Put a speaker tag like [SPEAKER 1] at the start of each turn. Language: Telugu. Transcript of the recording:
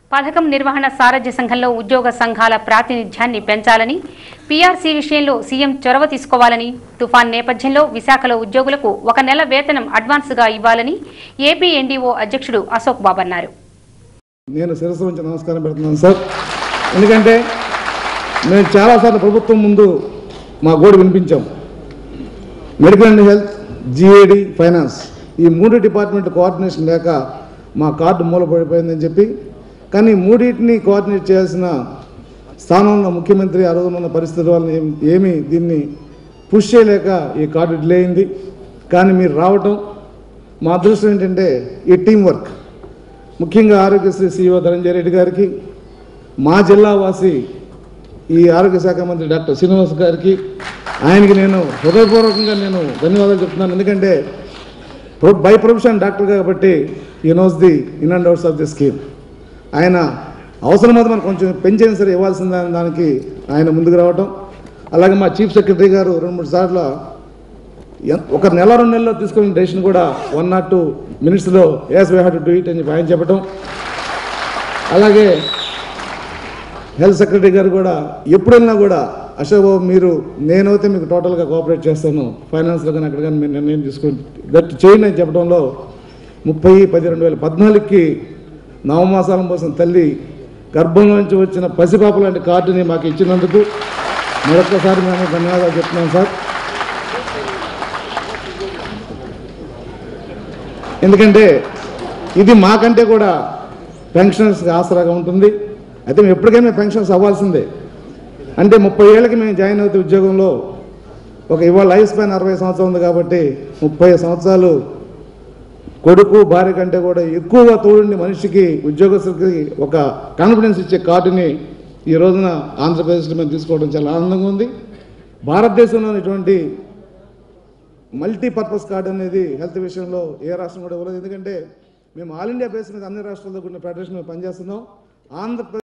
[SPEAKER 1] పథకం నిర్వహణ సారథ్య సంఘంలో ఉద్యోగ సంఘాల ప్రాతినిధ్యాన్ని పెంచాలని పీఆర్సీ విషయంలో సీఎం చొరవ తీసుకోవాలని తుఫాన్ నేపథ్యంలో విశాఖలో ఉద్యోగులకు ఒక నెల వేతనం అడ్వాన్స్గా ఇవ్వాలని ఏపీ ఎన్డీఓ అధ్యక్షుడు అశోక్ బాబు అన్నారు
[SPEAKER 2] నేను శిరస్సు ఉంచి నమస్కారం పెడుతున్నాను సార్ ఎందుకంటే మేము చాలాసార్లు ప్రభుత్వం ముందు మా గోడు వినిపించాం medical and health GAD finance ఈ మూడు డిపార్ట్మెంట్ కోఆర్డినేషన్ లేక మా కార్డు మూలపడిపోయిందని చెప్పి కానీ మూడింటిని కోఆర్డినేట్ చేయాల్సిన స్థానంలో ముఖ్యమంత్రి ఆ రోజున ఉన్న పరిస్థితుల వల్ల ఏం- ఏమీ దీన్ని పుష్ చేయలేక ఈ కార్డు డిలే అయింది కానీ మీరు రావటం మా అదృష్టం ఏంటంటే ఈ టీం వర్క్ ముఖ్యంగా ఆరోగ్యశ్రీ సీఈఓ ధనంజయ రెడ్డి గారికి మా జిల్లా వాసి ఈ ఆరోగ్య శాఖ మంత్రి డాక్టర్ శ్రీనివాస్ గారికి ఆయనకి నేను హృదయపూర్వకంగా నేను ధన్యవాదాలు చెప్తున్నాను ఎందుకంటే ప్రొ- బై ప్రొఫెషన్ డాక్టర్ కాబట్టి ఈ knows the in and outs of the scheme ఆయన అవసరమైతే మనం కొంచెం పెంచైనా సరే ఇవ్వాల్సిన దానికి ఆయన ముందుకు రావటం అలాగే మా చీఫ్ సెక్రటరీ గారు రెండు మూడు సార్లు ఎన్- ఒక నెల రెండు నెలల్లో తీసుకున్న డెసిషన్ కూడా వన్ నాట్ టూ మినిట్స్లో yes why have to do it అని చెప్పి ఆయన చెప్పడం అలాగే హెల్త్ సెక్రటరీ గారు కూడా ఎప్పుడైనా కూడా అశోక్ బాబు మీరు నేనైతే మీకు టోటల్గా కోఆపరేట్ చేస్తాను ఫైనాన్స్లో కానీ అక్కడ కానీ మీరు నిర్ణయం తీసుకొని గట్టి చేయండి అని చెప్పడంలో ముప్పై పది రెండు వేల పద్నాలుగుకి నవమాసాలం కోసం తల్లి గర్భంలోంచి వచ్చిన పసిపాప లాంటి కార్డుని మాకు ఇచ్చినందుకు మరొక్కసారి మేము ధన్యవాదాలు చెప్తున్నాం సార్ ఎందుకంటే ఇది మాకంటే కూడా పెన్షనర్స్కి ఆసరాగా ఉంటుంది అయితే మేము ఎప్పటికైనా పెన్షన్స్ అవ్వాల్సిందే అంటే ముప్పై ఏళ్ళకి మేము జాయిన్ అవుతే ఉద్యోగంలో ఒక ఇవాళ లైఫ్ స్పాన్ అరవై సంవత్సరాలు ఉంది కాబట్టి ముప్పై సంవత్సరాలు కొడుకు భార్య కంటే కూడా ఎక్కువగా తోడుండి మనిషికి ఉద్యోగస్తులకి ఒక కాన్ఫిడెన్స్ ఇచ్చే కార్డుని ఈ రోజున ఆంధ్రప్రదేశ్లో మేము తీసుకోవడం చాలా ఆనందంగా ఉంది భారతదేశంలో ఇటువంటి మల్టీపర్పస్ కార్డు అనేది హెల్త్ విషయంలో ఏ రాష్ట్రం కూడా ఇవ్వలేదు ఎందుకంటే మేము ఆల్ ఇండియా బేస్ మీద అన్ని రాష్ట్రాల్లో ఉన్న ఫెడరేషన్ మేము పనిచేస్తున్నాం ఆంధ్రప్రదేశ్